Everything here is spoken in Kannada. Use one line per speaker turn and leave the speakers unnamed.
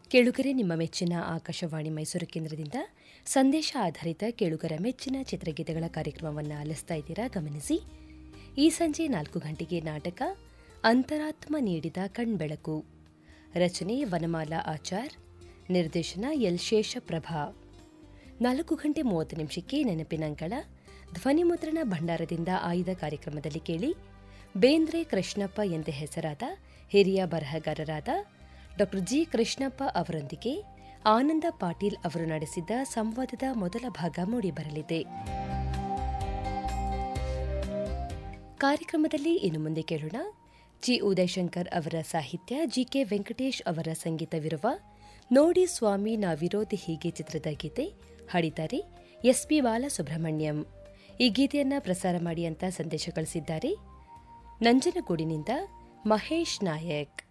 ಕೇಳುಗರೆ ನಿಮ್ಮ ಮೆಚ್ಚಿನ ಆಕಾಶವಾಣಿ ಮೈಸೂರು ಕೇಂದ್ರದಿಂದ ಸಂದೇಶ ಆಧಾರಿತ ಕೇಳುಗರ ಮೆಚ್ಚಿನ ಚಿತ್ರಗೀತೆಗಳ ಕಾರ್ಯಕ್ರಮವನ್ನು ಆಲಿಸ್ತಾ ಇದ್ದೀರಾ ಗಮನಿಸಿ ಈ ಸಂಜೆ ನಾಲ್ಕು ಗಂಟೆಗೆ ನಾಟಕ ಅಂತರಾತ್ಮ ನೀಡಿದ ಕಣ್ಬೆಳಕು ರಚನೆ ವನಮಾಲಾ ಆಚಾರ್ ನಿರ್ದೇಶನ ಎಲ್ ಶೇಷಪ್ರಭಾ ನಾಲ್ಕು ಗಂಟೆ ಮೂವತ್ತು ನಿಮಿಷಕ್ಕೆ ನೆನಪಿನಂಗಳ ಧ್ವನಿಮುದ್ರಣ ಭಂಡಾರದಿಂದ ಆಯ್ದ ಕಾರ್ಯಕ್ರಮದಲ್ಲಿ ಕೇಳಿ ಬೇಂದ್ರೆ ಕೃಷ್ಣಪ್ಪ ಎಂದೇ ಹೆಸರಾದ ಹಿರಿಯ ಬರಹಗಾರರಾದ ಡಾ ಜಿ ಕೃಷ್ಣಪ್ಪ ಅವರೊಂದಿಗೆ ಆನಂದ ಪಾಟೀಲ್ ಅವರು ನಡೆಸಿದ್ದ ಸಂವಾದದ ಮೊದಲ ಭಾಗ ಮೂಡಿಬರಲಿದೆ ಕಾರ್ಯಕ್ರಮದಲ್ಲಿ ಇನ್ನು ಮುಂದೆ ಕೇಳೋಣ ಜಿ ಉದಯಶಂಕರ್ ಅವರ ಸಾಹಿತ್ಯ ಜಿಕೆ ವೆಂಕಟೇಶ್ ಅವರ ಸಂಗೀತವಿರುವ ನೋಡಿ ಸ್ವಾಮಿ ನಾ ವಿರೋಧಿ ಹೀಗೆ ಚಿತ್ರದ ಗೀತೆ ಹಾಡಿದ್ದಾರೆ ಎಸ್ಪಿ ಬಾಲಸುಬ್ರಹ್ಮಣ್ಯಂ ಈ ಗೀತೆಯನ್ನ ಪ್ರಸಾರ ಮಾಡಿ ಅಂತ ಸಂದೇಶ ಕಳಿಸಿದ್ದಾರೆ ನಂಜನಗೂಡಿನಿಂದ ಮಹೇಶ್ ನಾಯಕ್